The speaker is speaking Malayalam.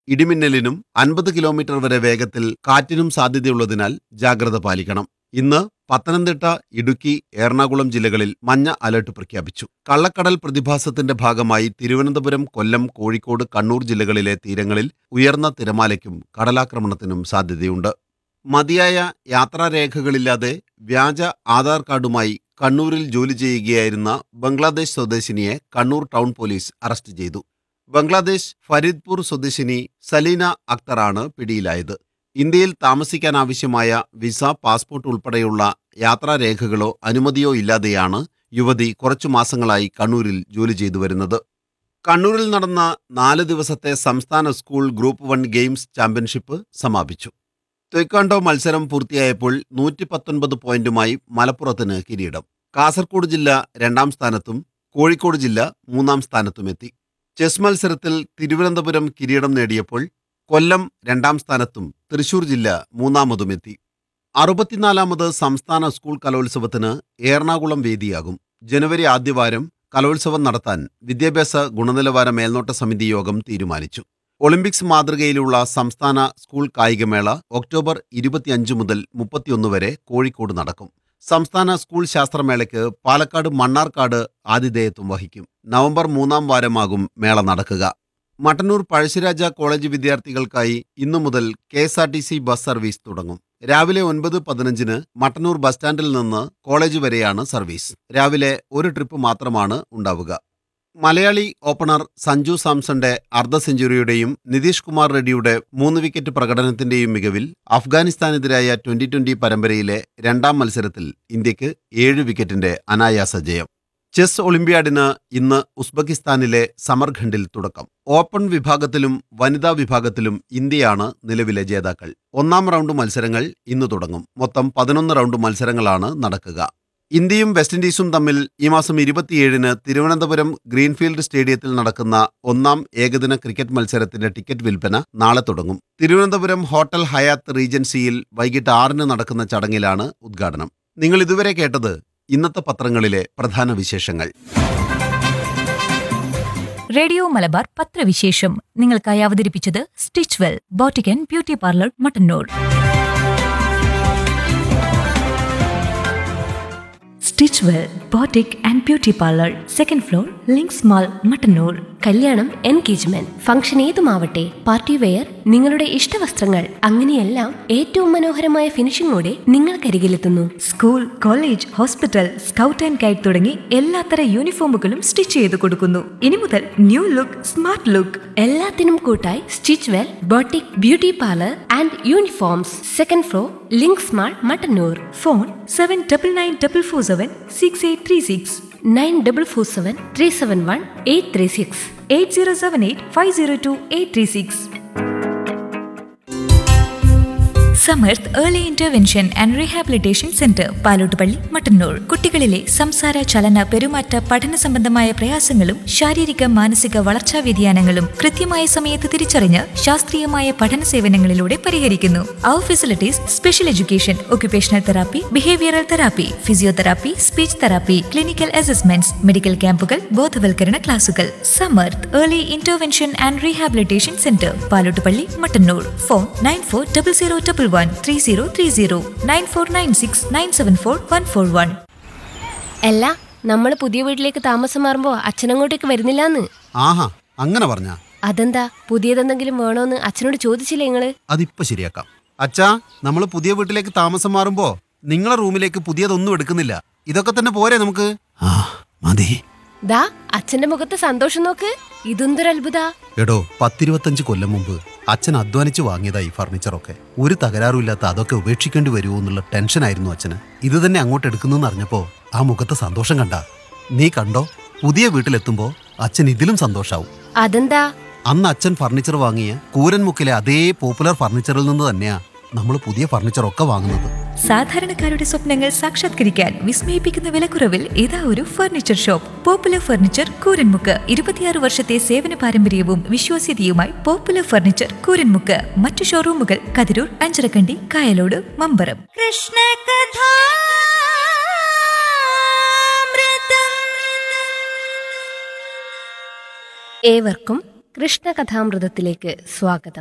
ഇടിമിന്നലിനും അൻപത് കിലോമീറ്റർ വരെ വേഗത്തിൽ കാറ്റിനും സാധ്യതയുള്ളതിനാൽ ജാഗ്രത പാലിക്കണം ഇന്ന് പത്തനംതിട്ട ഇടുക്കി എറണാകുളം ജില്ലകളിൽ മഞ്ഞ അലർട്ട് പ്രഖ്യാപിച്ചു കള്ളക്കടൽ പ്രതിഭാസത്തിന്റെ ഭാഗമായി തിരുവനന്തപുരം കൊല്ലം കോഴിക്കോട് കണ്ണൂർ ജില്ലകളിലെ തീരങ്ങളിൽ ഉയർന്ന തിരമാലയ്ക്കും കടലാക്രമണത്തിനും സാധ്യതയുണ്ട് മതിയായ യാത്രാരേഖകളില്ലാതെ വ്യാജ ആധാർ കാർഡുമായി കണ്ണൂരിൽ ജോലി ചെയ്യുകയായിരുന്ന ബംഗ്ലാദേശ് സ്വദേശിനിയെ കണ്ണൂർ ടൗൺ പോലീസ് അറസ്റ്റ് ചെയ്തു ബംഗ്ലാദേശ് ഫരീദ്പൂർ സ്വദേശിനി സലീന അക്തറാണ് പിടിയിലായത് ഇന്ത്യയിൽ താമസിക്കാനാവശ്യമായ വിസ പാസ്പോർട്ട് ഉൾപ്പെടെയുള്ള യാത്രാരേഖകളോ അനുമതിയോ ഇല്ലാതെയാണ് യുവതി കുറച്ചു മാസങ്ങളായി കണ്ണൂരിൽ ജോലി ചെയ്തു വരുന്നത് കണ്ണൂരിൽ നടന്ന നാല് ദിവസത്തെ സംസ്ഥാന school group one games championship സമാപിച്ചു ത്വയ്ക്കാണ്ടോ മത്സരം പൂർത്തിയായപ്പോൾ നൂറ്റി പത്തൊൻപത് പോയിന്റുമായി മലപ്പുറത്തിന് കിരീടം കാസർഗോഡ് ജില്ല രണ്ടാം സ്ഥാനത്തും കോഴിക്കോട് ജില്ല മൂന്നാം സ്ഥാനത്തുമെത്തി ചെസ് മത്സരത്തിൽ തിരുവനന്തപുരം കിരീടം നേടിയപ്പോൾ കൊല്ലം രണ്ടാം സ്ഥാനത്തും തൃശൂർ ജില്ല മൂന്നാമതുമെത്തി അറുപത്തിനാലാമത് സംസ്ഥാന സ്കൂൾ കലോത്സവത്തിന് എറണാകുളം വേദിയാകും ജനുവരി ആദ്യവാരം കലോത്സവം നടത്താൻ വിദ്യാഭ്യാസ ഗുണനിലവാര മേൽനോട്ട സമിതി യോഗം തീരുമാനിച്ചു ഒളിമ്പിക്സ് മാതൃകയിലുള്ള സംസ്ഥാന സ്കൂൾ കായികമേള ഒക്ടോബർ ഇരുപത്തിയഞ്ച് മുതൽ മുപ്പത്തിയൊന്ന് വരെ കോഴിക്കോട് നടക്കും സംസ്ഥാന സ്കൂൾ ശാസ്ത്രമേളയ്ക്ക് പാലക്കാട് മണ്ണാർക്കാട് ആതിഥേയത്വം വഹിക്കും നവംബർ മൂന്നാം വാരമാകും മേള നടക്കുക മട്ടന്നൂർ പഴശ്ശിരാജ കോളേജ് വിദ്യാർത്ഥികൾക്കായി ഇന്നു മുതൽ K S R T C bus service തുടങ്ങും രാവിലെ ഒൻപത് പതിനഞ്ചിന് മട്ടന്നൂർ ബസ് സ്റ്റാൻഡിൽ നിന്ന് കോളേജ് വരെയാണ് സർവീസ് രാവിലെ ഒരു ട്രിപ്പ് മാത്രമാണ് ഉണ്ടാവുക മലയാളി ഓപ്പണർ സഞ്ജു സാംസന്റെ അർദ്ധ സെഞ്ചുറിയുടെയും നിതീഷ് കുമാർ റെഡ്ഡിയുടെ മൂന്ന് വിക്കറ്റ് പ്രകടനത്തിന്റെയും മികവിൽ അഫ്ഗാനിസ്ഥാനെതിരായ ട്വന്റി ട്വന്റി പരമ്പരയിലെ രണ്ടാം മത്സരത്തിൽ ഇന്ത്യക്ക് ഏഴ് വിക്കറ്റിന്റെ അനായാസ ജയം ചെസ് ഒളിമ്പ്യാഡിന് ഇന്ന് ഉസ്ബെക്കിസ്ഥാനിലെ സമർഖണ്ഡിൽ തുടക്കം ഓപ്പൺ വിഭാഗത്തിലും വനിതാ വിഭാഗത്തിലും ഇന്ത്യയാണ് നിലവിലെ ജേതാക്കൾ ഒന്നാം റൗണ്ട് മത്സരങ്ങൾ ഇന്ന് തുടങ്ങും മൊത്തം പതിനൊന്ന് റൗണ്ട് മത്സരങ്ങളാണ് നടക്കുക ഇന്ത്യയും വെസ്റ്റ് ഇൻഡീസും തമ്മിൽ ഈ മാസം ഇരുപത്തിയേഴിന് തിരുവനന്തപുരം ഗ്രീൻഫീൽഡ് സ്റ്റേഡിയത്തിൽ നടക്കുന്ന ഒന്നാം ഏകദിന ക്രിക്കറ്റ് മത്സരത്തിന്റെ ടിക്കറ്റ് വിൽപ്പന നാളെ തുടങ്ങും തിരുവനന്തപുരം ഹോട്ടൽ ഹയാത്ത് റീജൻസിയിൽ വൈകിട്ട് ആറിന് നടക്കുന്ന ചടങ്ങിലാണ് ഉദ്ഘാടനം നിങ്ങൾ ഇതുവരെ കേട്ടത് ഇന്നത്തെ പത്രങ്ങളിലെ പ്രധാന വിശേഷങ്ങൾ റേഡിയോ മലബാർ പത്രവിശേഷം നിങ്ങൾക്കായി അവതരിപ്പിച്ചത് stitch well boutique and beauty parlour Mattannur stitch well boutique and beauty parlour second floor links mall Mattannur കല്യാണം എൻഗേജ്മെന്റ് ഫംഗ്ഷൻ ഏതുമാവട്ടെ പാർട്ടി വെയർ നിങ്ങളുടെ ഇഷ്ടവസ്ത്രങ്ങൾ അങ്ങനെയെല്ലാം ഏറ്റവും മനോഹരമായ ഫിനിഷിംഗോടെ നിങ്ങൾക്കരികിലെത്തുന്നു school college hospital scout and guide തുടങ്ങി എല്ലാത്തര യൂണിഫോമുകളും സ്റ്റിച്ച് ചെയ്ത് കൊടുക്കുന്നു ഇനി മുതൽ ന്യൂ ലുക്ക് സ്മാർട്ട് ലുക്ക് എല്ലാത്തിനും കൂട്ടായി stitch well boutique beauty parlour and uniforms second floor links mall Mattannur phone seven double nine double four seven six eight three six nine double four seven three seven one eight three six eight zero seven eight five zero two eight three six Samarth early intervention and rehabilitation centre Palottupalli Mattannur കുട്ടികളിലെ സംസാര ചലന പെരുമാറ്റ പഠന സംബന്ധമായ പ്രയാസങ്ങളും ശാരീരിക മാനസിക വളർച്ചാ വ്യതിയാനങ്ങളും കൃത്യമായ സമയത്ത് തിരിച്ചറിഞ്ഞ് ശാസ്ത്രീയമായ പഠന സേവനങ്ങളിലൂടെ പരിഹരിക്കുന്നു അവർ facilities special education occupational therapy behavioural therapy physiotherapy speech therapy clinical assessments medical ക്യാമ്പുകൾ ബോധവൽക്കരണ ക്ലാസുകൾ Samarth early intervention and rehabilitation centre Palottupalli Mattannur phone nine four double zero double one three zero three zero nine four nine six nine seven four one four one അല്ല നമ്മൾ പുതിയ വീട്ടിലേക്ക് താമസം മാറുമ്പോ അച്ഛനങ്ങോട്ടേക്ക് വരുന്നില്ലാന്ന് ആഹാ അങ്ങനെ പറഞ്ഞ അതെന്താ പുതിയതെന്തെങ്കിലും വേണോന്ന് അച്ഛനോട് ചോദിച്ചില്ലേ നിങ്ങള് അതിപ്പോ ശരിയാക്കാം അച്ഛാ നമ്മൾ പുതിയ വീട്ടിലേക്ക് താമസം മാറുമ്പോ നിങ്ങളെ റൂമിലേക്ക് പുതിയതൊന്നും എടുക്കുന്നില്ല ഇതൊക്കെ തന്നെ പോരെ നമുക്ക് ആ മതി ദാ അച്ഛന്റെ മുഖത്തെ സന്തോഷം നോക്ക് ഇതെന്തൊരു അത്ഭുത എടോ പത്തിരുപത്തഞ്ച് കൊല്ലം മുമ്പ് അച്ഛൻ അധ്വാനിച്ച് വാങ്ങിയതാ ഈ ഫർണിച്ചറൊക്കെ ഒരു തകരാറുമില്ലാത്ത അതൊക്കെ ഉപേക്ഷിക്കേണ്ടി വരുമോ എന്നുള്ള ടെൻഷനായിരുന്നു അച്ഛന് ഇത് തന്നെ അങ്ങോട്ട് എടുക്കുന്നെന്ന് അറിഞ്ഞപ്പോ ആ മുഖത്തെ സന്തോഷം കണ്ട നീ കണ്ടോ പുതിയ വീട്ടിലെത്തുമ്പോ അച്ഛൻ ഇതിലും സന്തോഷാവും അതെന്താ അന്ന് അച്ഛൻ ഫർണിച്ചർ വാങ്ങിയ കൂരൻമുക്കിലെ അതേ പോപ്പുലർ ഫർണിച്ചറിൽ നിന്ന് തന്നെയാ നമ്മൾ പുതിയ ഫർണിച്ചറൊക്കെ വാങ്ങുന്നത് സാധാരണക്കാരുടെ സ്വപ്നങ്ങൾ സാക്ഷാത്കരിക്കാൻ വിസ്മയിപ്പിക്കുന്ന വിലക്കുറവിൽ ഇതാ ഒരു furniture shop popular furniture Kooranmukku ഇരുപത്തിയാറ് വർഷത്തെ സേവന പാരമ്പര്യവും വിശ്വാസ്യതയുമായി പോപ്പുലർ ഫർണിച്ചർ കൂരൻമുക്ക് മറ്റു ഷോറൂമുകൾ കതിരൂർ അഞ്ചരക്കണ്ടി കായലോട് മമ്പറം ഏവർക്കും കൃഷ്ണകഥാമൃതത്തിലേക്ക് സ്വാഗതം